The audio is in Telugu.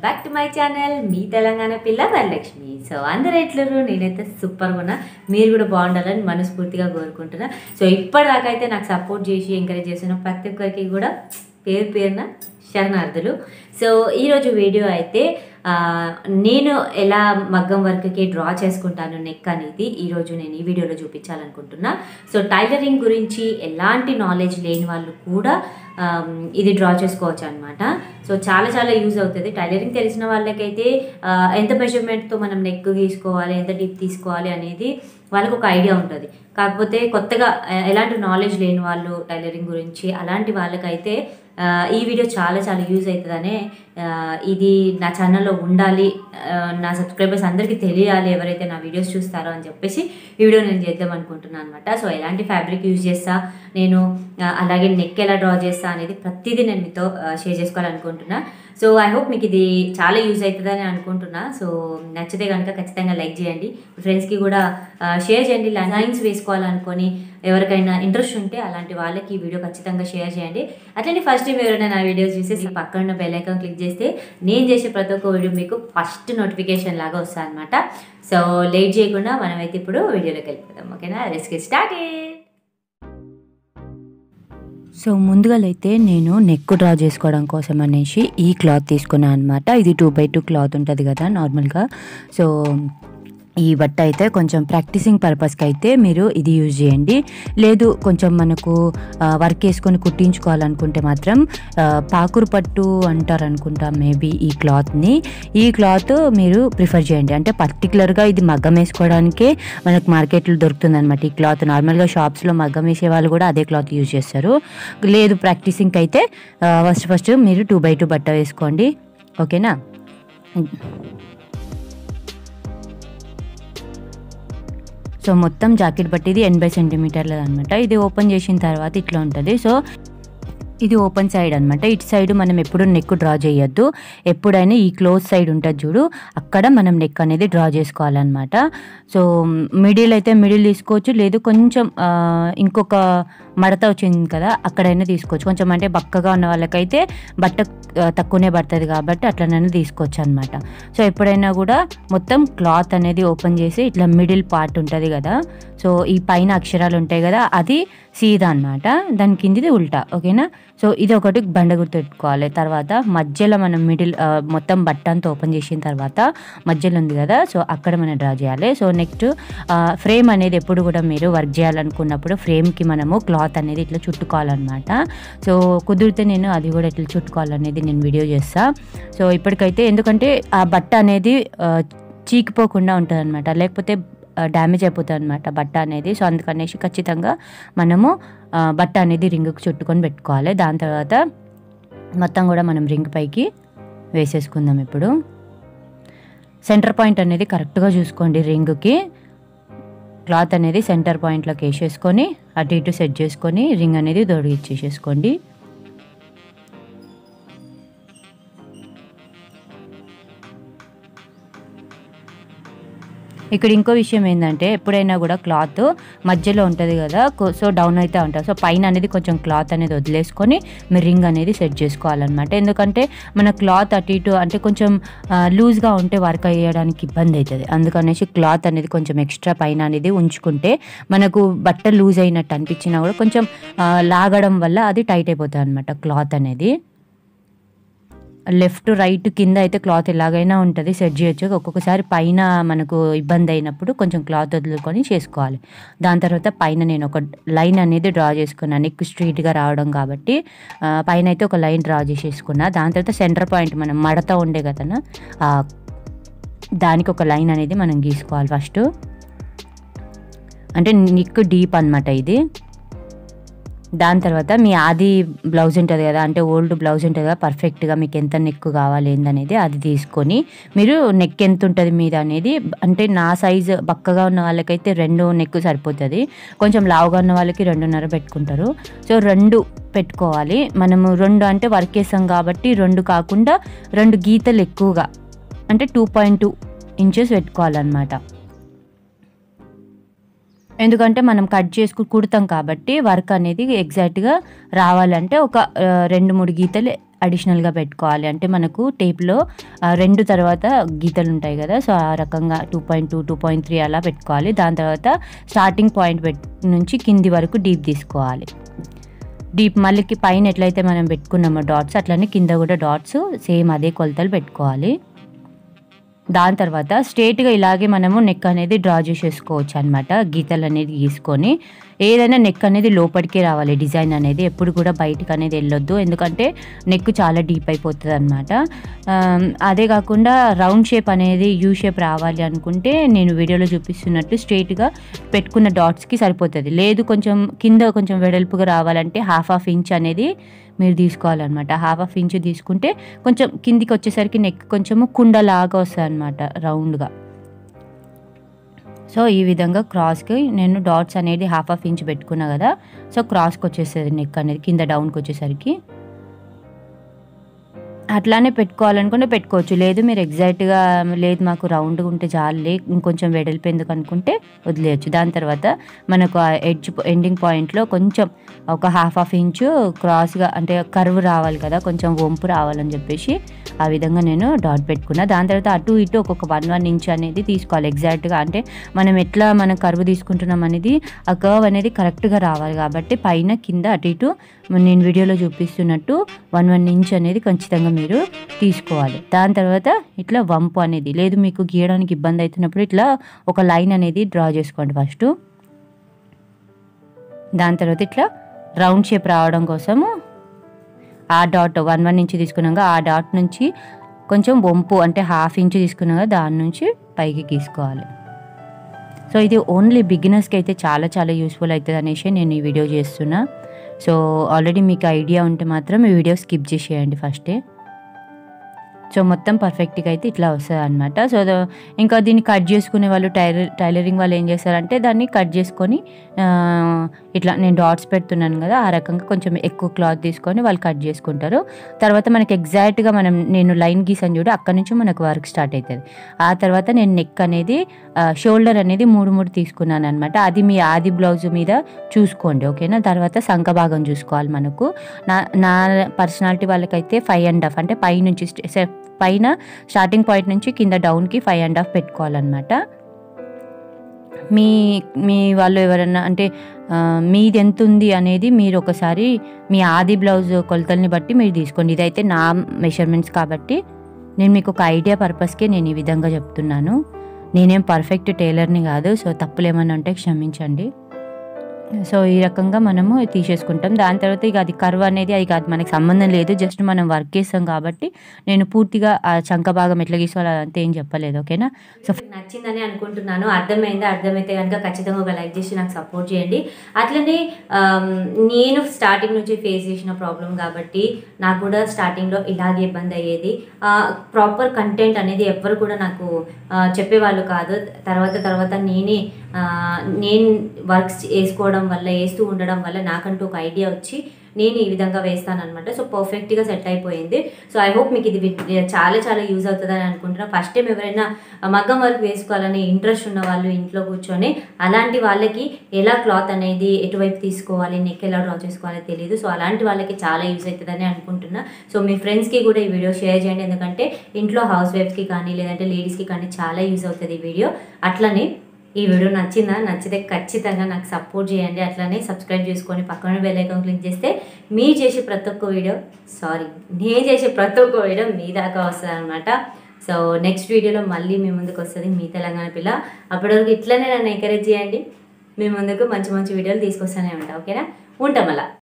బ్యాక్ టు మై ఛానల్ మీ తెలంగాణ పిల్ల వరలక్ష్మి సో అందరు ఎట్లరు నేనైతే సూపర్గా ఉన్నా మీరు కూడా బాగుండాలని మనస్ఫూర్తిగా కోరుకుంటున్నా సో ఇప్పటిదాకా అయితే నాకు సపోర్ట్ చేసి ఎంకరేజ్ చేసిన ప్రతి ఒక్కరికి కూడా పేరు పేరున శరణార్థులు సో ఈరోజు వీడియో అయితే ఆ, నేను ఎలా మగ్గం వర్క్కి డ్రా చేసుకుంటాను నెక్ అనేది ఈరోజు నేను ఈ వీడియోలో చూపించాలనుకుంటున్నా సో టైలరింగ్ గురించి ఎలాంటి నాలెడ్జ్ లేని వాళ్ళు కూడా ఆమ్, ఇది డ్రా చేసుకోవచ్చు అనమాట సో చాలా చాలా యూజ్ అవుతుంది టైలరింగ్ తెలిసిన వాళ్ళకైతే ఆ, ఎంత మెజర్మెంట్తో మనం నెక్ తీసుకోవాలి ఎంత డీప్ తీసుకోవాలి అనేది వాళ్ళకు ఒక ఐడియా ఉంటుంది కాకపోతే కొత్తగా ఆ, ఎలాంటి నాలెడ్జ్ లేని వాళ్ళు టైలరింగ్ గురించి అలాంటి వాళ్ళకైతే ఆ, ఈ వీడియో చాలా చాలా యూజ్ అవుతుందనే ఆ, ఇది నా ఛానల్లో ఉండాలి ఆ, నా సబ్స్క్రైబర్స్ అందరికీ తెలియాలి ఎవరైతే నా వీడియోస్ చూస్తారో అని చెప్పేసి ఈ వీడియో నేను చేద్దాం అనుకుంటున్నాను అనమాట సో ఎలాంటి ఫ్యాబ్రిక్ యూజ్ చేస్తా నేను ఆ, అలాగే నెక్ ఎలా డ్రా చేస్తా అనేది ప్రతిదీ నేను మీతో షేర్ చేసుకోవాలనుకుంటున్నా సో ఐ హోప్ మీకు ఇది చాలా యూజ్ అవుతుందని అనుకుంటున్నా సో నచ్చితే కనుక ఖచ్చితంగా లైక్ చేయండి ఫ్రెండ్స్కి కూడా షేర్ చేయండి లైన్స్ వేసుకోవాలనుకొని ఎవరికైనా ఇంట్రెస్ట్ ఉంటే అలాంటి వాళ్ళకి ఈ వీడియో ఖచ్చితంగా షేర్ చేయండి అట్లనే ఫస్ట్ టైం ఎవరైనా నా వీడియోస్ చూసి పక్కన ఉన్న బెల్ ఐకాన్ క్లిక్ చేస్తే నేను చేసే ప్రతి ఒక్క వీడియో మీకు ఫస్ట్ నోటిఫికేషన్ లాగా వస్తుంది అనమాట సో లేట్ చేయకుండా మనమైతే ఇప్పుడు వీడియోలోకి వెళ్ళిపోదాం ఓకేనా లెట్స్ గెట్ స్టార్టెడ్ సో ముందుగా అయితే నేను నెక్ డ్రా చేసుకోవడం కోసం అనేసి ఈ క్లాత్ తీసుకున్నాను అనమాట ఇది టూ బై టూ క్లాత్ ఉంటుంది కదా నార్మల్గా సో ఈ బట్ట అయితే కొంచెం ప్రాక్టీసింగ్ పర్పస్కి అయితే మీరు ఇది యూజ్ చేయండి లేదు కొంచెం మనకు ఆ, వర్క్ వేసుకొని కుట్టించుకోవాలనుకుంటే మాత్రం ఆ, పాకురు పట్టు అంటారు అనుకుంటా మేబీ ఈ క్లాత్ని ఈ క్లాత్ మీరు ప్రిఫర్ చేయండి అంటే పర్టికులర్గా ఇది మగ్గం వేసుకోవడానికే మనకు మార్కెట్లో దొరుకుతుంది అనమాట ఈ క్లాత్ నార్మల్గా షాప్స్లో మగ్గం వేసే వాళ్ళు కూడా అదే క్లాత్ యూజ్ చేస్తారు లేదు ప్రాక్టీసింగ్కి అయితే ఫస్ట్ ఫస్ట్ మీరు టూ బై టూ బట్ట వేసుకోండి ఓకేనా సో మొత్తం జాకెట్ పట్టిది ఎనభై సెంటీమీటర్లు అనమాట ఇది ఓపెన్ చేసిన తర్వాత ఇట్లా ఉంటుంది సో ఇది ఓపెన్ సైడ్ అనమాట ఇటు సైడ్ మనం ఎప్పుడు నెక్ డ్రా చేయొద్దు ఎప్పుడైనా ఈ క్లోజ్ సైడ్ ఉంటుంది చూడు అక్కడ మనం నెక్ అనేది డ్రా చేసుకోవాలన్నమాట సో మిడిల్ అయితే మిడిల్ తీసుకోవచ్చు లేదు కొంచెం ఆ, ఇంకొక మడత వచ్చింది కదా అక్కడైనా తీసుకోవచ్చు కొంచెం అంటే బక్కగా ఉన్న వాళ్ళకైతే బట్ట ఆ, తక్కువనే పడుతుంది కాబట్టి అట్లనైనా తీసుకోవచ్చు అనమాట సో ఎప్పుడైనా కూడా మొత్తం క్లాత్ అనేది ఓపెన్ చేసి ఇట్లా మిడిల్ పార్ట్ ఉంటుంది కదా సో ఈ పైన అక్షరాలు ఉంటాయి కదా అది సీదా అనమాట దాని కిందిది ఉల్టా ఓకేనా సో ఇది ఒకటి బండ గుర్తు పెట్టుకోవాలి తర్వాత మధ్యలో మనం మిడిల్ ఆ, మొత్తం బట్ట అంతా ఓపెన్ చేసిన తర్వాత మధ్యలో ఉంది కదా సో అక్కడ మనం డ్రా చేయాలి సో నెక్స్ట్ ఫ్రేమ్ అనేది ఎప్పుడు కూడా మీరు వర్క్ చేయాలనుకున్నప్పుడు ఫ్రేమ్కి మనము క్లాత్ అనేది ఇట్లా చుట్టుకోవాలన్నమాట సో కుదిరితే నేను అది కూడా ఇట్లా చుట్టుకోవాలనేది నేను వీడియో చేస్తా సో ఇప్పటికైతే ఎందుకంటే ఆ బట్ట అనేది ఆ, చీకిపోకుండా ఉంటుంది అనమాట లేకపోతే డ్యామేజ్ అయిపోతుంది అనమాట బట్ట అనేది సో అందుకనేసి ఖచ్చితంగా మనము ఆ, బట్ట అనేది రింగ్కి చుట్టుకొని పెట్టుకోవాలి దాని తర్వాత మొత్తం కూడా మనం రింగ్ పైకి వేసేసుకుందాం ఇప్పుడు సెంటర్ పాయింట్ అనేది కరెక్ట్గా చూసుకోండి రింగ్కి క్లాత్ అనేది సెంటర్ పాయింట్లోకి వేసేసుకొని అటు ఇటు సెట్ చేసుకొని రింగ్ అనేది దొడిగిచ్చేసేసుకోండి ఇక్కడ ఇంకో విషయం ఏంటంటే ఎప్పుడైనా కూడా క్లాత్ మధ్యలో ఉంటుంది కదా కొ- సో డౌన్ అయితే ఉంటుంది సో పైన అనేది కొంచెం క్లాత్ అనేది వదిలేసుకొని మీరు రింగ్ అనేది సెట్ చేసుకోవాలన్నమాట ఎందుకంటే మన క్లాత్ అటు ఇటు అంటే కొంచెం ఆ, లూజ్గా ఉంటే వర్క్ అయ్యడానికి ఇబ్బంది అవుతుంది అందుకనేసి క్లాత్ అనేది కొంచెం ఎక్స్ట్రా పైన అనేది ఉంచుకుంటే మనకు బట్ట లూజ్ అయినట్టు అనిపించినా కూడా కొంచెం ఆ, లాగడం వల్ల అది టైట్ అయిపోతుంది అనమాట క్లాత్ అనేది లెఫ్ట్ రైట్ కింద అయితే క్లాత్ ఎలాగైనా ఉంటుంది సెట్ చేయొచ్చు ఒక్కొక్కసారి పైన మనకు ఇబ్బంది అయినప్పుడు కొంచెం క్లాత్ వదులుకొని చేసుకోవాలి దాని తర్వాత పైన నేను ఒక లైన్ అనేది డ్రా చేసుకున్నాను నెక్ స్ట్రీట్గా రావడం కాబట్టి ఆ, పైన అయితే ఒక లైన్ డ్రా చేసేసుకున్నా దాని తర్వాత సెంటర్ పాయింట్ మనం మడత ఉండే కదా ఆ, దానికి ఒక లైన్ అనేది మనం గీసుకోవాలి ఫస్ట్ అంటే నిక్ డీప్ అనమాట ఇది దాని తర్వాత మీ ఆది బ్లౌజ్ ఉంటుంది కదా అంటే ఓల్డ్ బ్లౌజ్ ఉంటుంది కదా పర్ఫెక్ట్గా మీకు ఎంత నెక్ కావాలి ఏందనేది అది తీసుకొని మీరు నెక్ ఎంత ఉంటుంది మీద అనేది అంటే నా సైజు బక్కగా ఉన్న వాళ్ళకైతే రెండు నెక్ సరిపోతుంది కొంచెం లావుగా ఉన్న వాళ్ళకి రెండున్నర పెట్టుకుంటారు సో రెండు పెట్టుకోవాలి మనము రెండు అంటే వర్క్ వేసాం కాబట్టి రెండు కాకుండా రెండు గీతలు ఎక్కువగా అంటే టూ పాయింట్ టూ ఇంచెస్ పెట్టుకోవాలన్నమాట ఎందుకంటే మనం కట్ చేసుకు కుడతాం కాబట్టి వర్క్ అనేది ఎగ్జాక్ట్గా రావాలంటే ఒక ఆ, రెండు మూడు గీతలు అడిషనల్గా పెట్టుకోవాలి అంటే మనకు టేప్లో ఆ, రెండు తర్వాత గీతలు ఉంటాయి కదా సో ఆ రకంగా two point two two point three అలా పెట్టుకోవాలి దాని తర్వాత స్టార్టింగ్ పాయింట్ పెట్ నుంచి కింది వరకు డీప్ తీసుకోవాలి డీప్ మళ్ళీకి పైన ఎట్లయితే మనం పెట్టుకున్నామో డాట్స్ అట్లనే కింద కూడా డాట్స్ సేమ్ అదే కొలతలు పెట్టుకోవాలి దాని తర్వాత స్ట్రేట్గా ఇలాగే మనము నెక్ అనేది డ్రా చేసేసుకోవచ్చు అనమాట గీతలు అనేది గీసుకొని ఏదైనా నెక్ అనేది లోపలికే రావాలి డిజైన్ అనేది ఎప్పుడు కూడా బయటకు అనేది వెళ్ళొద్దు ఎందుకంటే నెక్ చాలా డీప్ అయిపోతుంది అనమాట అదే కాకుండా రౌండ్ షేప్ అనేది యూ షేప్ రావాలి అనుకుంటే నేను వీడియోలో చూపిస్తున్నట్టు స్ట్రేట్గా పెట్టుకున్న డాట్స్కి సరిపోతుంది లేదు కొంచెం కింద కొంచెం వెడల్పుగా రావాలంటే హాఫ్ హాఫ్ ఇంచ్ అనేది మీరు తీసుకోవాలన్నమాట హాఫ్ హాఫ్ ఇంచ్ తీసుకుంటే కొంచెం కిందికి వచ్చేసరికి నెక్ కొంచెము కుండలాగా వస్తుంది అనమాట రౌండ్గా సో ఈ విధంగా క్రాస్కి నేను డాట్స్ అనేది హాఫ్ హాఫ్ ఇంచ్ పెట్టుకున్నా కదా సో క్రాస్కి వచ్చేస్తుంది నెక్ అనేది కింద డౌన్కి వచ్చేసరికి అట్లానే పెట్టుకోవాలనుకుంటే పెట్టుకోవచ్చు లేదు మీరు ఎగ్జాక్ట్గా లేదు మాకు రౌండ్గా ఉంటే చాలులే ఇంకొంచెం వెడల్పు ఎందుకు అనుకుంటే వదిలేయచ్చు దాని తర్వాత మనకు ఆ ఎడ్జ్ ఎండింగ్ పాయింట్లో కొంచెం ఒక హాఫ్ హాఫ్ ఇంచు క్రాస్గా అంటే కర్వ్ రావాలి కదా కొంచెం వంపు రావాలని చెప్పేసి ఆ విధంగా నేను డాట్ పెట్టుకున్నా దాని తర్వాత అటు ఇటు ఒక్కొక్క వన్ వన్ ఇంచ్ అనేది తీసుకోవాలి ఎగ్జాక్ట్గా అంటే మనం ఎట్లా మనం కర్వ్ తీసుకుంటున్నాం అనేది ఆ కర్వ్ అనేది కరెక్ట్గా రావాలి కాబట్టి పైన కింద అటు ఇటు నేను వీడియోలో చూపిస్తున్నట్టు వన్ వన్ ఇంచ్ అనేది ఖచ్చితంగా మీరు తీసుకోవాలి దాని తర్వాత ఇట్లా వంపు అనేది లేదు మీకు గీయడానికి ఇబ్బంది అవుతున్నప్పుడు ఇట్లా ఒక లైన్ అనేది డ్రా చేసుకోండి ఫస్ట్ దాని తర్వాత ఇట్లా రౌండ్ షేప్ రావడం కోసము ఆ డాట్ వన్ వన్ ఇంచ్ తీసుకున్నాక ఆ డాట్ నుంచి కొంచెం వంపు అంటే హాఫ్ ఇంచ్ తీసుకున్నాక దాని నుంచి పైకి గీసుకోవాలి సో ఇది ఓన్లీ బిగినర్స్కి అయితే చాలా చాలా యూస్ఫుల్ అవుతుంది అనేసి నేను ఈ వీడియో చేస్తున్నా సో ఆల్రెడీ మీకు ఐడియా ఉంటే మాత్రం ఈ వీడియో స్కిప్ చేసేయండి ఫస్టే సో మొత్తం పర్ఫెక్ట్గా అయితే ఇట్లా వస్తుంది అనమాట సో ద- ఇంకా దీన్ని కట్ చేసుకునే వాళ్ళు టైలర్ టైలరింగ్ వాళ్ళు ఏం చేస్తారంటే దాన్ని కట్ చేసుకొని ఆ, ఇట్లా నేను డాట్స్ పెడుతున్నాను కదా ఆ రకంగా కొంచెం ఎక్కువ క్లాత్ తీసుకొని వాళ్ళు కట్ చేసుకుంటారు తర్వాత మనకి ఎగ్జాక్ట్గా మనం నేను లైన్ గీసాను చూడు అక్కడ నుంచి మనకు వర్క్ స్టార్ట్ అవుతుంది ఆ తర్వాత నేను నెక్ అనేది షోల్డర్ అనేది మూడు మూడు తీసుకున్నాను అనమాట అది మీ ఆది బ్లౌజ్ మీద చూసుకోండి ఓకేనా తర్వాత సంఖ భాగం చూసుకోవాలి మనకు నా నా పర్సనాలిటీ వాళ్ళకైతే ఫైవ్ అండ్ హాఫ్ అంటే పై నుంచి స్టే- సే- పైన స్టార్టింగ్ పాయింట్ నుంచి కింద డౌన్కి ఫైవ్ అండ్ హాఫ్ పెట్టుకోవాలన్నమాట మీ మీ వాళ్ళు ఎవరన్నా అంటే ఆ, మీది ఎంత ఉంది అనేది మీరు ఒకసారి మీ ఆది బ్లౌజ్ కొలతల్ని బట్టి మీరు తీసుకోండి ఇదైతే నా మెషర్మెంట్స్ కాబట్టి నేను మీకు ఒక ఐడియా పర్పస్కే నేను ఈ విధంగా చెప్తున్నాను నేనేం పర్ఫెక్ట్ టైలర్ని కాదు సో తప్పులు ఏమైనా ఉంటే క్షమించండి సో ఈ రకంగా మనము తీసేసుకుంటాం దాని తర్వాత ఇక అది కర్వ్ అనేది అది కాదు మనకి సంబంధం లేదు జస్ట్ మనం వర్క్ చేస్తాం కాబట్టి నేను పూర్తిగా ఆ చంక భాగం ఎట్లా గీసుకోవాలి అదంతా ఏం చెప్పలేదు ఓకేనా సో నచ్చిందని అనుకుంటున్నాను అర్థమైందా అర్థమైతే కనుక ఖచ్చితంగా ఒక లైక్ చేసి నాకు సపోర్ట్ చేయండి అట్లనే ఆమ్, నేను స్టార్టింగ్ నుంచి ఫేస్ చేసిన ప్రాబ్లం కాబట్టి నాకు కూడా స్టార్టింగ్లో ఇలాగే ఇబ్బంది అయ్యేది ప్రాపర్ కంటెంట్ అనేది ఎవ్వరు కూడా నాకు ఆ, చెప్పేవాళ్ళు కాదు తర్వాత తర్వాత నేనే ఆ, నేను వర్క్స్ వేసుకోవడం వల్ల వేస్తూ ఉండడం వల్ల నాకంటూ ఒక ఐడియా వచ్చి నేను ఈ విధంగా వేస్తాను అనమాట సో పర్ఫెక్ట్గా సెట్ అయిపోయింది సో ఐ హోప్ మీకు ఇది వి- చాలా చాలా యూజ్ అవుతుందని అనుకుంటున్నా ఫస్ట్ టైం ఎవరైనా మగ్గం వర్క్ వేసుకోవాలని ఇంట్రెస్ట్ ఉన్న వాళ్ళు ఇంట్లో కూర్చొని అలాంటి వాళ్ళకి ఎలా క్లాత్ అనేది ఎటువైపు తీసుకోవాలి నెక్ ఎలా డ్రా చేసుకోవాలో తెలియదు సో అలాంటి వాళ్ళకి చాలా యూజ్ అవుతుందని అనుకుంటున్నా సో మీ ఫ్రెండ్స్కి కూడా ఈ వీడియో షేర్ చేయండి ఎందుకంటే ఇంట్లో హౌస్ వైఫ్స్కి కానీ లేదంటే లేడీస్కి కానీ చాలా యూజ్ అవుతుంది ఈ వీడియో అట్లనే ఈ వీడియో నచ్చిందా నచ్చితే ఖచ్చితంగా నాకు సపోర్ట్ చేయండి అట్లనే సబ్స్క్రైబ్ చేసుకొని పక్కన బెల్ ఐకాన్ క్లిక్ చేస్తే మీరు చేసే ప్రతి ఒక్క వీడియో సారీ నేను చేసే ప్రతి ఒక్క వీడియో మీ దాకా వస్తుంది అనమాట సో నెక్స్ట్ వీడియోలో మళ్ళీ మీ ముందుకు వస్తుంది మీ తెలంగాణ పిల్ల అప్పటి వరకు ఇట్లనే నన్ను ఎంకరేజ్ చేయండి మీ ముందుకు మంచి మంచి వీడియోలు తీసుకొస్తూనే ఉంటా ఓకేనా ఉంటాం అలా